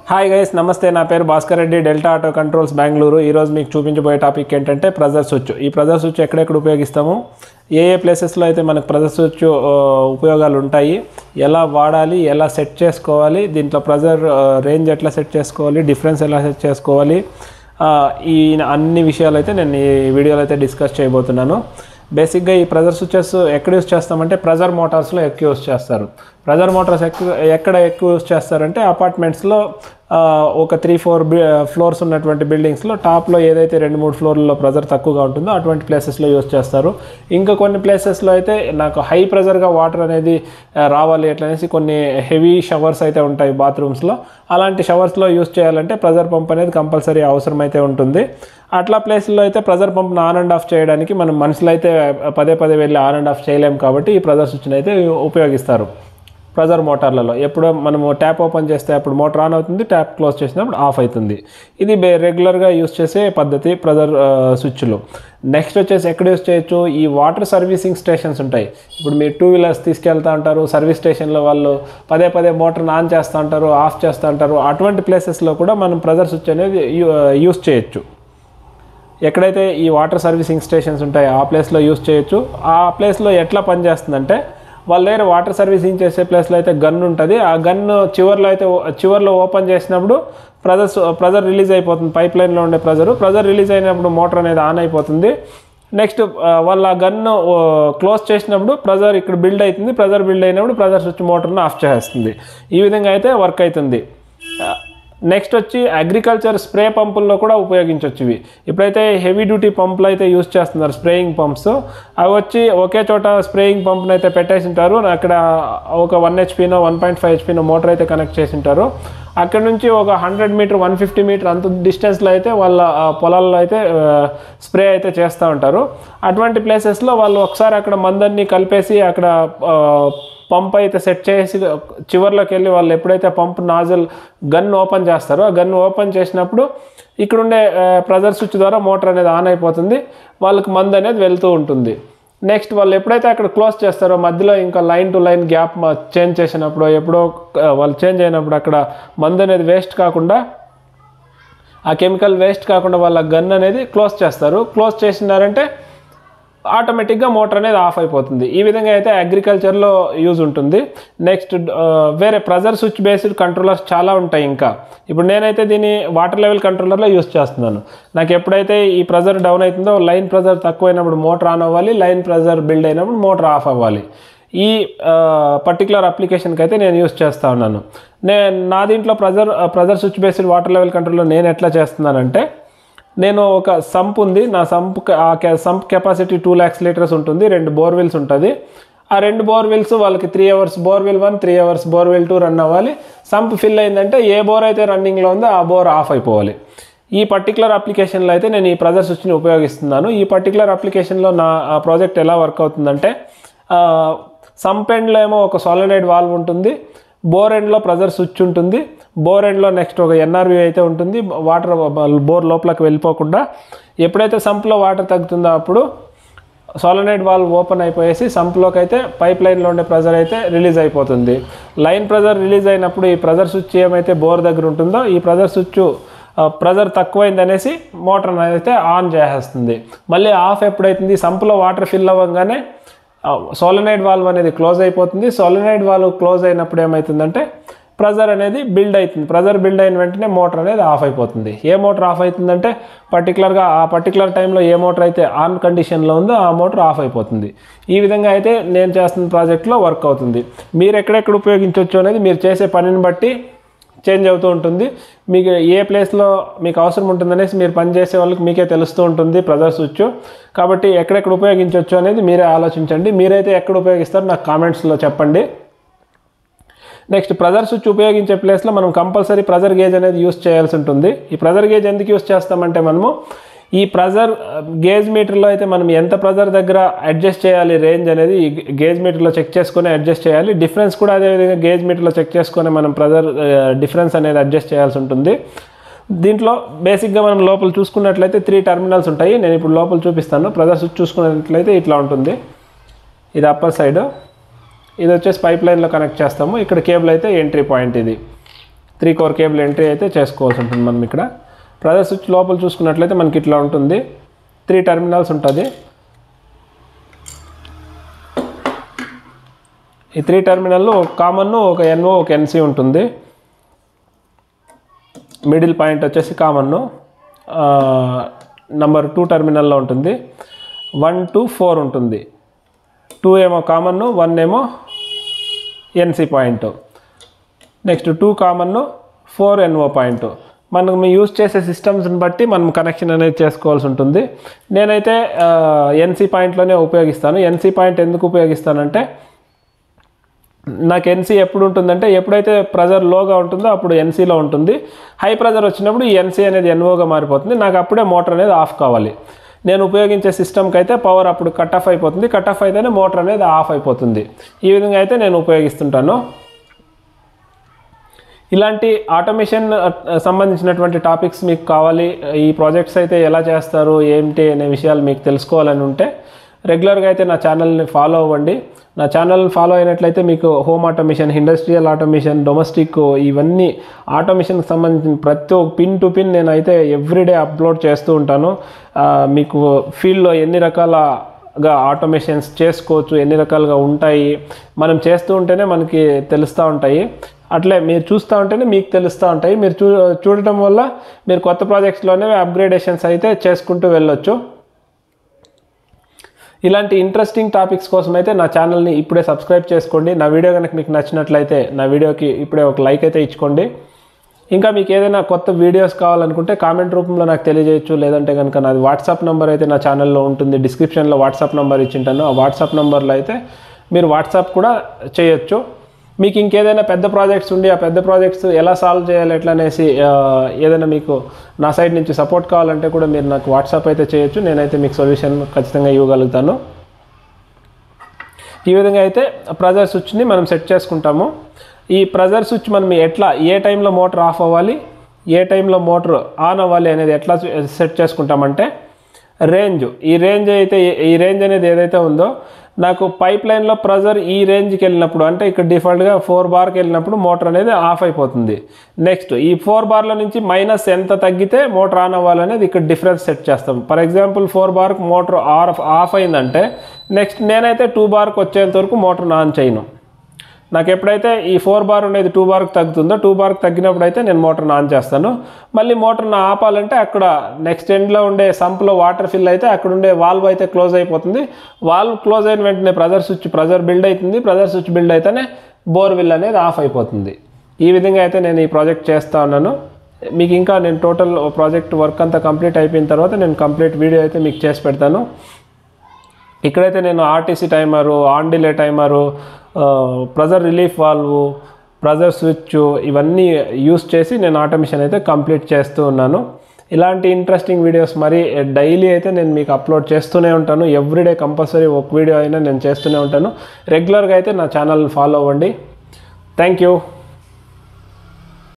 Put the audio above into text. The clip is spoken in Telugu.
హాయ్ గైస్ నమస్తే నా పేరు Bhaskar Reddy Delta Auto Controls Bengaluru ఈరోజు మీకు చూపించబోయే టాపిక్ ఏంటంటే ప్రెజర్ స్విచ్ ఈ ప్రెజర్ స్విచ్ ఎక్కడెక్కడ ఉపయోగిస్తాము ఏ ఏ ప్లేసెస్లో అయితే మనకు ప్రెజర్ స్విచ్ ఆ, ఉపయోగాలు ఉంటాయి ఎలా వాడాలి ఎలా సెట్ చేసుకోవాలి దీంట్లో ప్రెజర్ రేంజ్ ఎట్లా సెట్ చేసుకోవాలి డిఫరెన్స్ ఎలా సెట్ చేసుకోవాలి ఆ, ఈ అన్ని విషయాలు అయితే నేను ఈ వీడియోలో అయితే డిస్కస్ చేయబోతున్నాను బేసిక్గా ఈ ప్రెజర్ స్విచెస్ ఎక్కడ యూస్ చేస్తామంటే ప్రెజర్ మోటార్స్లో ఎక్కువ యూస్ చేస్తారు ప్రెజర్ మోటార్స్ ఎక్కువ ఎక్కడ ఎక్కువ యూస్ చేస్తారంటే అపార్ట్మెంట్స్లో ఒక త్రీ ఫోర్ ఫ్లోర్స్ ఉన్నటువంటి బిల్డింగ్స్లో టాప్లో ఏదైతే రెండు మూడు ఫ్లోర్లలో ప్రెజర్ తక్కువగా ఉంటుందో అటువంటి ప్లేసెస్లో యూస్ చేస్తారు ఇంకా కొన్ని ప్లేసెస్లో అయితే నాకు హై ప్రెజర్గా వాటర్ అనేది ఆ, రావాలి అట్లనేసి కొన్ని హెవీ షవర్స్ అయితే ఉంటాయి బాత్రూమ్స్లో అలాంటి షవర్స్లో యూస్ చేయాలంటే ప్రెజర్ పంప్ అనేది కంపల్సరీ అవసరం అయితే ఉంటుంది అట్లా ప్లేస్లో అయితే ప్రెజర్ పంప్ను ఆన్ అండ్ ఆఫ్ చేయడానికి మనం మనుషులు అయితే పదే పదే వెళ్ళి ఆన్ అండ్ ఆఫ్ చేయలేము కాబట్టి ఈ ప్రెజర్ స్విచ్ని అయితే ఉపయోగిస్తారు ప్రెజర్ మోటార్లలో ఎప్పుడో మనము ట్యాప్ ఓపెన్ చేస్తే అప్పుడు మోటార్ ఆన్ అవుతుంది ట్యాప్ క్లోజ్ చేసినప్పుడు ఆఫ్ అవుతుంది ఇది బే రెగ్యులర్గా యూస్ చేసే పద్ధతి ప్రెజర్ స్విచ్లు నెక్స్ట్ వచ్చేసి ఎక్కడ యూస్ చేయొచ్చు ఈ వాటర్ సర్వీసింగ్ స్టేషన్స్ ఉంటాయి ఇప్పుడు మీరు టూ వీలర్స్ తీసుకెళ్తా ఉంటారు సర్వీస్ స్టేషన్లో వాళ్ళు పదే పదే మోటార్ని ఆన్ చేస్తూ ఉంటారు ఆఫ్ చేస్తూ ఉంటారు అటువంటి ప్లేసెస్లో కూడా మనం ప్రెజర్ స్విచ్ అనేది యూస్ చేయొచ్చు ఎక్కడైతే ఈ వాటర్ సర్వీసింగ్ స్టేషన్స్ ఉంటాయో ఆ ప్లేస్లో యూస్ చేయొచ్చు ఆ ప్లేస్లో ఎట్లా పనిచేస్తుందంటే వాళ్ళ దగ్గర వాటర్ సర్వీసింగ్ చేసే ప్లేస్లో అయితే గన్ ఉంటుంది ఆ గన్ చివర్లో అయితే చివర్లో ఓపెన్ చేసినప్పుడు ప్రెజర్ ప్రెజర్ రిలీజ్ అయిపోతుంది పైప్ లైన్లో ఉండే ప్రెజర్ ప్రెజర్ రిలీజ్ అయినప్పుడు మోటార్ అనేది ఆన్ అయిపోతుంది నెక్స్ట్ వాళ్ళ గన్ క్లోజ్ చేసినప్పుడు ప్రెజర్ ఇక్కడ బిల్డ్ అవుతుంది ప్రెజర్ బిల్డ్ అయినప్పుడు ప్రెజర్ స్విచ్ మోటార్ని ఆఫ్ చేస్తుంది ఈ విధంగా అయితే వర్క్ అవుతుంది నెక్స్ట్ వచ్చి అగ్రికల్చర్ స్ప్రే పంపుల్లో కూడా ఉపయోగించవచ్చు ఇవి ఇప్పుడైతే హెవీ డ్యూటీ పంపులు అయితే యూస్ చేస్తున్నారు స్ప్రేయింగ్ పంప్స్ అవి వచ్చి ఒకే చోట స్ప్రేయింగ్ పంప్ని అయితే పెట్టేసి ఉంటారు అక్కడ ఒక వన్ హెచ్పినో వన్ పాయింట్ ఫైవ్ హెచ్పినో మోటార్ అయితే కనెక్ట్ చేసి ఉంటారు అక్కడ నుంచి ఒక hundred metre one fifty metre అంత డిస్టెన్స్లో అయితే వాళ్ళ ఆ, పొలాల్లో అయితే స్ప్రే అయితే చేస్తూ ఉంటారు అటువంటి ప్లేసెస్లో వాళ్ళు ఒకసారి అక్కడ మందన్ని కలిపేసి అక్కడ ఆ, పంప్ అయితే సెట్ చేసి చివర్లోకి వెళ్ళి వాళ్ళు ఎప్పుడైతే పంప్ నాజల్ గన్ ఓపెన్ చేస్తారో ఆ గన్ ఓపెన్ చేసినప్పుడు ఇక్కడుండే ప్రెజర్ స్విచ్ ద్వారా మోటార్ అనేది ఆన్ అయిపోతుంది వాళ్ళకి మందు అనేది వెళ్తూ ఉంటుంది నెక్స్ట్ వాళ్ళు ఎప్పుడైతే అక్కడ క్లోజ్ చేస్తారో మధ్యలో ఇంకా line to line gap change చేసినప్పుడు ఎప్పుడో ఆ, వాళ్ళు చేంజ్ అయినప్పుడు అక్కడ మందు అనేది వేస్ట్ కాకుండా ఆ కెమికల్ వేస్ట్ కాకుండా వాళ్ళ గన్ అనేది క్లోజ్ చేస్తారు క్లోజ్ చేసినారంటే ఆటోమేటిక్గా మోటార్ అనేది ఆఫ్ అయిపోతుంది ఈ విధంగా అయితే అగ్రికల్చర్లో యూజ్ ఉంటుంది నెక్స్ట్ వేరే ప్రెజర్ స్విచ్ బేస్డ్ కంట్రోలర్స్ చాలా ఉంటాయి ఇంకా ఇప్పుడు నేనైతే దీన్ని వాటర్ లెవెల్ కంట్రోలర్లో యూజ్ చేస్తున్నాను నాకు ఎప్పుడైతే ఈ ప్రెజర్ డౌన్ అవుతుందో లైన్ ప్రెజర్ తక్కువైనప్పుడు మోటార్ ఆన్ అవ్వాలి లైన్ ప్రెజర్ బిల్డ్ అయినప్పుడు మోటార్ ఆఫ్ అవ్వాలి ఈ పర్టికులర్ అప్లికేషన్కి అయితే నేను యూస్ చేస్తూ ఉన్నాను నేను నా దీంట్లో pressure pressure switch based water level కంట్రోల్లో నేను ఎట్లా చేస్తున్నానంటే నేను ఒక సంప్ ఉంది నా సంప్ ఆ కె- sump capacity two lakhs litres ఉంటుంది రెండు బోర్వెల్స్ ఉంటుంది ఆ రెండు బోర్వెల్స్ వాళ్ళకి three hours borewell one three hours borewell two run అవ్వాలి సంప్ ఫిల్ అయిందంటే ఏ బోర్ అయితే రన్నింగ్లో ఉందో ఆ బోర్ ఆఫ్ అయిపోవాలి ఈ పర్టికులర్ అప్లికేషన్లో అయితే నేను ఈ ప్రెజర్ స్విచ్ని ఉపయోగిస్తున్నాను ఈ పర్టికులర్ అప్లికేషన్లో నా ప్రాజెక్ట్ ఎలా వర్క్ అవుతుందంటే సంప్ ఎండ్లో ఏమో ఒక సాలినైడ్ వాల్వ్ ఉంటుంది బోర్ ఎండ్లో ప్రెజర్ స్విచ్ ఉంటుంది బోర్ ఎండ్లో నెక్స్ట్ ఒక ఎన్ఆర్వి అయితే ఉంటుంది వాటర్ బోర్ లోపలికి వెళ్ళిపోకుండా ఎప్పుడైతే సంప్లో వాటర్ తగ్గుతుందో అప్పుడు సోలనైడ్ వాల్వ్ ఓపెన్ అయిపోయేసి సంప్లోకి అయితే పైప్ లైన్లో ఉండే ప్రెజర్ అయితే రిలీజ్ అయిపోతుంది లైన్ ప్రెజర్ రిలీజ్ అయినప్పుడు ఈ ప్రెజర్ స్విచ్ ఏమైతే బోర్ దగ్గర ఉంటుందో ఈ ప్రెజర్ స్విచ్ ప్రెజర్ తక్కువైంది అనేసి మోటార్ అనేది అయితే ఆన్ చేసేస్తుంది మళ్ళీ ఆఫ్ ఎప్పుడైతుంది సంపులో వాటర్ ఫిల్ అవ్వగానే సోలనైడ్ వాల్వ్ అనేది క్లోజ్ అయిపోతుంది సోలనైడ్ వాల్వ్ క్లోజ్ అయినప్పుడు ఏమవుతుందంటే ప్రెజర్ అనేది బిల్డ్ అవుతుంది ప్రెజర్ బిల్డ్ అయిన వెంటనే మోటార్ అనేది ఆఫ్ అయిపోతుంది ఏ మోటార్ ఆఫ్ అవుతుందంటే పర్టికులర్గా ఆ పర్టికులర్ టైంలో ఏ మోటార్ అయితే ఆన్ కండిషన్లో ఉందో ఆ మోటార్ ఆఫ్ అయిపోతుంది ఈ విధంగా అయితే నేను చేస్తున్న ప్రాజెక్ట్లో వర్క్ అవుతుంది మీరు ఎక్కడెక్కడ ఉపయోగించవచ్చు అనేది మీరు చేసే పనిని బట్టి చేంజ్ అవుతూ ఉంటుంది మీకు ఏ ప్లేస్లో మీకు అవసరం ఉంటుందనేసి మీరు పనిచేసే వాళ్ళకి మీకే తెలుస్తూ ఉంటుంది ప్రెజర్ స్విచ్ కాబట్టి ఎక్కడెక్కడ ఉపయోగించవచ్చు అనేది మీరే ఆలోచించండి మీరైతే ఎక్కడ ఉపయోగిస్తారో నాకు కామెంట్స్లో చెప్పండి నెక్స్ట్ ప్రెజర్ స్విచ్ ఉపయోగించే ప్లేస్లో మనం కంపల్సరీ ప్రెజర్ గేజ్ అనేది యూస్ చేయాల్సి ఉంటుంది ఈ ప్రెజర్ గేజ్ ఎందుకు యూస్ చేస్తామంటే మనము ఈ ప్రెజర్ గేజ్ మీటర్లో అయితే మనం ఎంత ప్రెజర్ దగ్గర అడ్జస్ట్ చేయాలి రేంజ్ అనేది ఈ గేజ్ మీటర్లో చెక్ చేసుకొని అడ్జస్ట్ చేయాలి డిఫరెన్స్ కూడా అదేవిధంగా గేజ్ మీటర్లో చెక్ చేసుకొని మనం ప్రెజర్ డిఫరెన్స్ అనేది అడ్జస్ట్ చేయాల్సి ఉంటుంది దీంట్లో బేసిక్గా మనం లోపల చూసుకున్నట్లయితే త్రీ టర్మినల్స్ ఉంటాయి నేను ఇప్పుడు లోపల చూపిస్తాను ప్రెజర్ స్విచ్ చూసుకున్నట్లయితే ఇట్లా ఉంటుంది ఇది అప్పర్ సైడ్ ఇది వచ్చేసి పైప్ లైన్లో కనెక్ట్ చేస్తాము ఇక్కడ కేబుల్ అయితే ఎంట్రీ పాయింట్ ఇది త్రీ కోర్ కేబుల్ ఎంట్రీ అయితే చేసుకోవాల్సి ఉంటుంది మనం ఇక్కడ ప్రెజర్ స్విచ్ లోపల చూసుకున్నట్లయితే మనకి ఇట్లా ఉంటుంది త్రీ టెర్మినల్స్ ఉంటుంది ఈ త్రీ టెర్మినల్లో ఒక కామన్ ఒక ఎన్ఓ ఒక ఎన్సి ఉంటుంది మిడిల్ పాయింట్ వచ్చేసి కామన్ నంబర్ టూ టెర్మినల్లో ఉంటుంది వన్ టు ఫోర్ ఉంటుంది టూ ఏమో కామన్ వన్ ఏమో NC point next two common four NO point మనం యూజ్ చేసే సిస్టమ్స్ని బట్టి మనం కనెక్షన్ అనేది చేసుకోవాల్సి ఉంటుంది నేనైతే ఎన్సి పాయింట్లోనే ఉపయోగిస్తాను ఎన్సి పాయింట్ ఎందుకు ఉపయోగిస్తానంటే నాకు ఎన్సీ ఎప్పుడు ఉంటుందంటే ఎప్పుడైతే ప్రెజర్ లోగా ఉంటుందో అప్పుడు ఎన్సీలో ఉంటుంది హై ప్రెజర్ వచ్చినప్పుడు ఈ ఎన్సీ అనేది ఎన్ఓగా మారిపోతుంది నాకు అప్పుడే మోటార్ అనేది ఆఫ్ కావాలి నేను ఉపయోగించే సిస్టమ్కి అయితే పవర్ అప్పుడు కట్ ఆఫ్ అయిపోతుంది కట్ ఆఫ్ అయితేనే మోటార్ అనేది ఆఫ్ అయిపోతుంది ఈ విధంగా అయితే నేను ఉపయోగిస్తుంటాను ఇలాంటి ఆటోమేషన్ సంబంధించినటువంటి టాపిక్స్ మీకు కావాలి ఈ ప్రాజెక్ట్స్ అయితే ఎలా చేస్తారు ఏంటి అనే విషయాలు మీకు తెలుసుకోవాలని ఉంటే రెగ్యులర్గా అయితే నా ఛానల్ని ఫాలో అవ్వండి నా ఛానల్ని ఫాలో అయినట్లయితే మీకు home automation industrial automation domestic ఇవన్నీ ఆటోమేషన్కి సంబంధించిన ప్రతి ఒక్క పిన్ టు పిన్ నేనైతే ఎవ్రీడే అప్లోడ్ చేస్తూ ఉంటాను ఆ, మీకు ఫీల్డ్లో ఎన్ని రకాలగా ఆటోమేషన్స్ చేసుకోవచ్చు ఎన్ని రకాలుగా ఉంటాయి మనం చేస్తూ ఉంటేనే మనకి తెలుస్తూ ఉంటాయి అట్లే మీరు చూస్తూ ఉంటేనే మీకు తెలుస్తూ ఉంటాయి మీరు చూ చూడటం వల్ల మీరు కొత్త ప్రాజెక్ట్స్లోనే అప్గ్రేడేషన్స్ అయితే చేసుకుంటూ వెళ్ళొచ్చు ఇలాంటి ఇంట్రెస్టింగ్ టాపిక్స్ కోసం అయితే నా ఛానల్ని ఇప్పుడే సబ్స్క్రైబ్ చేసుకోండి నా వీడియో కనుక మీకు నచ్చినట్లయితే నా వీడియోకి ఇప్పుడే ఒక లైక్ అయితే ఇచ్చుకోండి ఇంకా మీకు ఏదైనా కొత్త వీడియోస్ కావాలనుకుంటే కామెంట్ రూపంలో నాకు తెలియజేయచ్చు లేదంటే కనుక నాది వాట్సాప్ నెంబర్ అయితే నా ఛానల్లో ఉంటుంది డిస్క్రిప్షన్లో వాట్సాప్ నెంబర్ ఇచ్చింటాను ఆ వాట్సాప్ నెంబర్లో అయితే మీరు వాట్సాప్ కూడా చేయొచ్చు మీకు ఇంకేదైనా పెద్ద ప్రాజెక్ట్స్ ఉండి ఆ పెద్ద ప్రాజెక్ట్స్ ఎలా సాల్వ్ చేయాలి ఎట్లా అనేసి ఆ, ఏదైనా మీకు నా సైడ్ నుంచి సపోర్ట్ కావాలంటే కూడా మీరు నాకు వాట్సాప్ అయితే చేయొచ్చు నేనైతే మీకు సొల్యూషన్ ఖచ్చితంగా ఇవ్వగలుగుతాను ఈ విధంగా అయితే ప్రెజర్ స్విచ్ని మనం సెట్ చేసుకుంటాము ఈ ప్రెజర్ స్విచ్ మనం ఎట్లా ఏ టైంలో మోటార్ ఆఫ్ అవ్వాలి ఏ టైంలో మోటార్ ఆన్ అవ్వాలి అనేది ఎట్లా సెట్ చేసుకుంటామంటే రేంజ్ ఈ రేంజ్ అయితే ఈ రేంజ్ అనేది ఏదైతే ఉందో నాకు పైప్ లైన్లో ప్రెజర్ ఈ రేంజ్కి వెళ్ళినప్పుడు అంటే ఇక్కడ డిఫాల్ట్గా ఫోర్ బార్కి వెళ్ళినప్పుడు మోటార్ అనేది ఆఫ్ అయిపోతుంది నెక్స్ట్ ఈ ఫోర్ బార్ల నుంచి మైనస్ ఎంత తగ్గితే మోటార్ ఆన్ అవ్వాలనేది ఇక్కడ డిఫరెన్స్ సెట్ చేస్తాం ఫర్ ఎగ్జాంపుల్ ఫోర్ బార్కి మోటార్ ఆఫ్ ఆఫ్ అయిందంటే నెక్స్ట్ నేనైతే టూ బార్కి వచ్చేంత వరకు మోటార్ని ఆన్ చేయను నాకు ఎప్పుడైతే ఈ ఫోర్ బార్ అనేది టూ బార్కి తగ్గుతుందో టూ బార్కి తగ్గినప్పుడు అయితే నేను మోటార్ని ఆన్ చేస్తాను మళ్ళీ మోటార్ని ఆపాలంటే అక్కడ నెక్స్ట్ ఎండ్లో ఉండే సంప్లో వాటర్ ఫిల్ అయితే అక్కడ ఉండే వాల్వ్ అయితే క్లోజ్ అయిపోతుంది వాల్వ్ క్లోజ్ అయిన వెంటనే ప్రెజర్ స్విచ్ ప్రెజర్ బిల్డ్ అవుతుంది ప్రెజర్ స్విచ్ బిల్డ్ అయితేనే బోర్విల్ అనేది ఆఫ్ అయిపోతుంది ఈ విధంగా అయితే నేను ఈ ప్రాజెక్ట్ చేస్తా ఉన్నాను మీకు ఇంకా నేను టోటల్ ప్రాజెక్ట్ వర్క్ అంతా కంప్లీట్ అయిపోయిన తర్వాత నేను కంప్లీట్ వీడియో అయితే మీకు చేసి పెడతాను ఇక్కడైతే నేను RTC timer on delay timer pressure relief valve pressure switch ఇవన్నీ యూస్ చేసి నేను ఆటోమేషన్ అయితే కంప్లీట్ చేస్తూ ఉన్నాను ఇలాంటి ఇంట్రెస్టింగ్ వీడియోస్ మరి డైలీ అయితే నేను మీకు అప్లోడ్ చేస్తూనే ఉంటాను ఎవ్రీడే కంపల్సరీ ఒక వీడియో అయినా నేను చేస్తూనే ఉంటాను రెగ్యులర్గా అయితే నా ఛానల్ని ఫాలో అవ్వండి థ్యాంక్ యూ